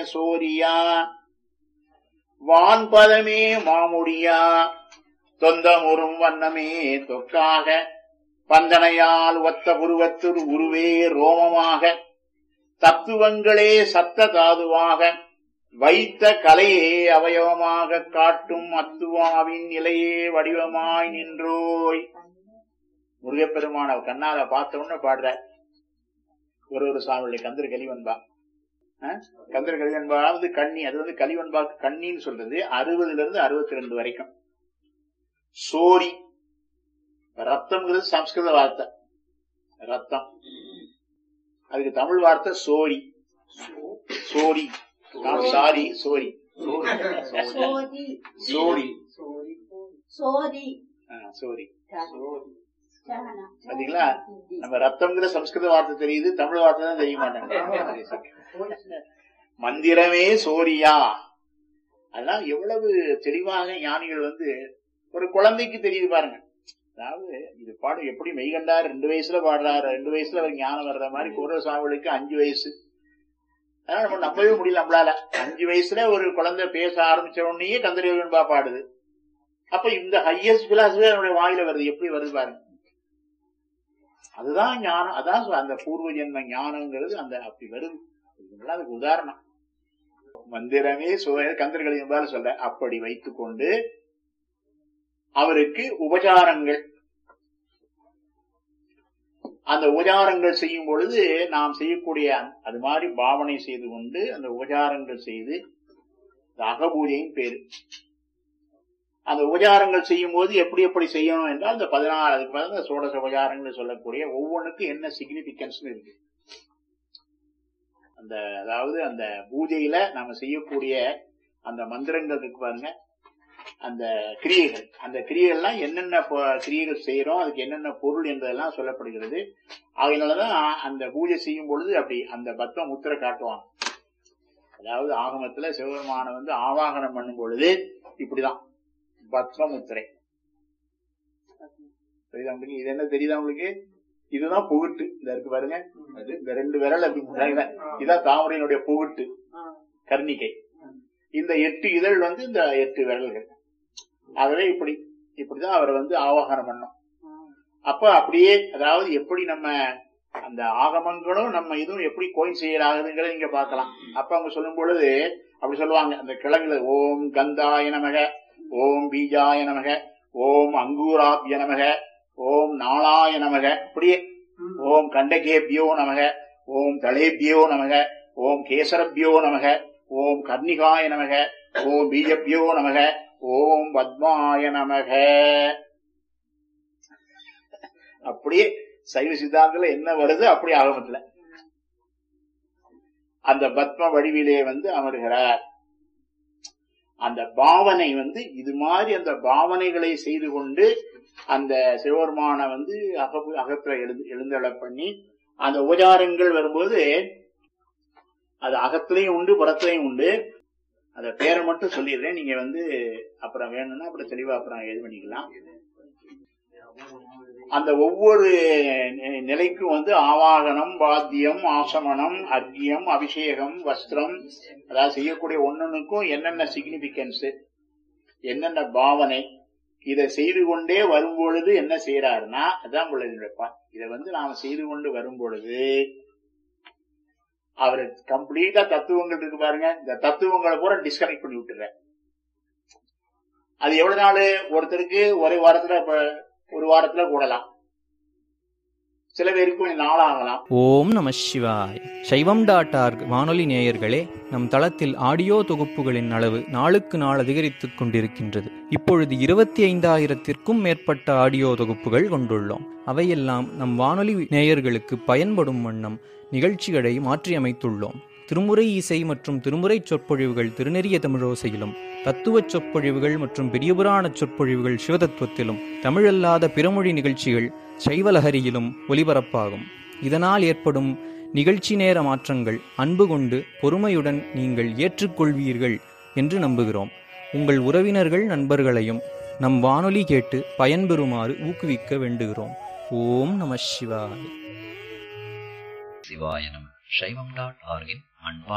சோரியா வான்பதமே மாமுடியா தொந்தமுறும் வண்ணமே தொக்காக பந்தனையால் ஒத்த புருவத்துர் உருவே ரோமமாக தத்துவங்களே சத்த தாதுவாக வைத்த கலையே அவயவமாக காட்டும் அத்துவாவின் நிலையே வடிவமாய் நின்றோய் முருகப்பெருமான கண்ணால பார்த்த உடனே பாடுற ஒரு ஒரு சாமியுடைய கந்தர் கலிவன்பா கந்தர் கலிவன்பா வந்து கண்ணி அது வந்து கலிவன்பாக்கு கண்ணின்னு சொல்றது அறுபதுல இருந்து அறுபத்தி ரெண்டு வரைக்கும் சோரி ரத்தம்ங்கிறது சம்ஸ்கிருத வார்த்தை ரத்தம் அதுக்கு தமிழ் வார்த்தை சோரி சோரி சாரி சோரி சோதி சோரி சோதி ஆ, சோரி சரணம். பாத்தீங்களா நம்ம ரத்தம்ங்கிற சம்ஸ்கிருத வார்த்தை தெரியுது தமிழ் வார்த்தை தான் தெரிய மாட்டாங்க மந்திரமே சோரியா அதெல்லாம் எவ்வளவு தெளிவாக ஞானிகள் வந்து ஒரு குழந்தைக்கு தெரியுது பாருங்க அதாவது இது பாடு எப்படி மெய்கண்டார் ரெண்டு வயசுல பாடுறாரு ரெண்டு வயசுல அவர் ஞானம் வர்ற மாதிரி குரவ சாமிகளுக்கு அஞ்சு வயசு அதனால நம்ம நம்பவே முடியல நம்மளால அஞ்சு வயசுல ஒரு குழந்தை பேச ஆரம்பிச்ச உடனேயே கந்தரேவன்பா பாடுது அப்ப இந்த ஹையஸ்ட் பிலாசபி அவனுடைய வாயில வருது எப்படி வருது பாருங்க அதுதான் ஞானம் அதான் சொ- அந்த பூர்வ ஜென்ம ஞானம்ங்கிறது அந்த அப்படி வருது இதெல்லாம் அதுக்கு உதாரணம் மந்திரமே கந்தர்களின் மேல சொல்ற அப்படி வைத்துக் கொண்டு அவருக்கு உபச்சாரங்கள் அந்த உபச்சாரங்கள் செய்யும் பொழுது நாம் செய்யக்கூடிய அந்த- அது மாதிரி பாவனை செய்து கொண்டு அந்த உபச்சாரங்கள் செய்து இந்த அகபூஜையின் பேரு அந்த உபச்சாரங்கள் செய்யும் போது எப்படி எப்படி செய்யணும் என்றால் இந்த பதினாறு அதுக்கு பதில் சோடச உபச்சாரங்கள் சொல்லக்கூடிய ஒவ்வொன்றுக்கும் என்ன சிக்னிபிகன்ஸ் இருக்கு அந்த அதாவது அந்த பூஜையில நாம செய்யக்கூடிய அந்த மந்திரங்கள் இருக்கு பாருங்க அந்த கிரியைகள் அந்த கிரியைகள்லாம் என்னென்ன பொ- கிரியைகள் செய்யறோம் அதுக்கு என்னென்ன பொருள் என்பதெல்லாம் சொல்லப்படுகிறது அதனாலதான் அந்த பூஜை செய்யும் பொழுது அப்படி அந்த பத்ம முத்திரை காட்டுவாங்க அதாவது ஆகமத்துல சிவபெருமான வந்து ஆவாகனம் பண்ணும் பொழுது இப்படிதான் பத்ம முத்திரை தெரியுதா உங்களுக்கு இது என்ன தெரியுதா உங்களுக்கு இதுதான் புகுட்டு இந்த இருக்கு பாருங்க அது இந்த ரெண்டு விரல் அப்படி முன்னாடி இதான் தாமரையினுடைய புகுட்டு கர்ணிகை இந்த எட்டு இதழ் வந்து இந்த எட்டு விரல்கள் ஆகவே இப்படி இப்படிதான் அவர் வந்து ஆவாகனம் பண்ணோம் அப்ப அப்படியே அதாவது எப்படி நம்ம அந்த ஆகமங்களும் நம்ம இதுவும் எப்படி கோயில் செய்யலாகுதுங்கிறத நீங்க பார்க்கலாம் அப்ப அவங்க சொல்லும் பொழுது அப்படி சொல்லுவாங்க அந்த கிழங்குல ஓம் கந்தாய நமக ஓம் பீஜாய நமக ஓம் அங்கூராப்ய நமக ஓம் நாளாய நமக இப்படியே ஓம் கண்டகேபியோ நமக ஓம் தளேபியோ நமக ஓம் கேசரபியோ நமக ஓம் கர்ணிகாய நமக ஓம் பீஜபியோ நமக ஓம் பத்மாய நமக அப்படியே சைவ சித்தாந்தத்துல என்ன வருது அப்படி ஆகமத்துல அந்த பத்ம வடிவிலே வந்து அமர்கிறார் அந்த பாவனை வந்து இது மாதிரி அந்த பாவனைகளை செய்து கொண்டு அந்த சிவபெருமான வந்து அகப்பு அகத்துல எழுந்து எழுந்தள பண்ணி அந்த உபச்சாரங்கள் வரும்போது அது அகத்திலையும் உண்டு புறத்திலையும் உண்டு அந்த பேரை மட்டும் சொல்லிடுறேன் நீங்க வந்து அப்புறம் வேணும்னா அப்புறம் தெளிவா அப்புறம் இது பண்ணிக்கலாம் அந்த ஒவ்வொரு நி- நிலைக்கும் வந்து ஆவாகனம் வாத்தியம் ஆசமனம் அர்க்கியம் அபிஷேகம் வஸ்திரம் அதாவது செய்யக்கூடிய ஒன்னொன்னுக்கும் என்னென்ன சிக்னிபிகன்ஸ் என்னென்ன பாவனை இதை செய்து கொண்டே வரும் பொழுது என்ன செய்யறாருன்னா அதான் உங்களுடைய பா- இதை வந்து நாம செய்து கொண்டு வரும் பொழுது அவர் கம்ப்ளீட்டா தத்துவங்கள் இருக்கு பாருங்க இந்த தத்துவங்களை பூரா டிஸ்கனெக்ட் பண்ணி விட்டுற அது எவ்வளவு நாள் ஒருத்தருக்கு ஒரே வாரத்துல இப்ப ஒரு வாரத்துல கூடலாம் சில பேருக்கு கொஞ்சம் நாள் ஆகலாம் ஓம் நம சிவாய் சைவம் டாட் ஆர்க் வானொலி நேயர்களே நம் தளத்தில் ஆடியோ தொகுப்புகளின் அளவு நாளுக்கு நாள் அதிகரித்துக் கொண்டிருக்கின்றது இப்பொழுது இருபத்தி ஐந்தாயிரத்திற்கும் மேற்பட்ட ஆடியோ தொகுப்புகள் கொண்டுள்ளோம் அவையெல்லாம் நம் வானொலி நேயர்களுக்கு பயன்படும் வண்ணம் நிகழ்ச்சிகளை மாற்றியமைத்துள்ளோம் திருமுறை இசை மற்றும் திருமுறை சொற்பொழிவுகள் திருநெறிய தமிழோசையிலும் தத்துவச் சொற்பொழிவுகள் மற்றும் பெரியபுராண சொற்பொழிவுகள் சிவதத்துவத்திலும் தமிழல்லாத பிறமொழி நிகழ்ச்சிகள் சைவலஹரியிலும் ஒலிபரப்பாகும் இதனால் ஏற்படும் நிகழ்ச்சி நேர மாற்றங்கள் அன்பு கொண்டு பொறுமையுடன் நீங்கள் ஏற்றுக்கொள்வீர்கள் என்று நம்புகிறோம் உங்கள் உறவினர்கள் நண்பர்களையும் நம் வானொலி கேட்டு பயன்பெறுமாறு ஊக்குவிக்க வேண்டுகிறோம் ஓம் நம சிவாய் சிவாய நம சைவம் டாட் ஆர்கின் அன்பா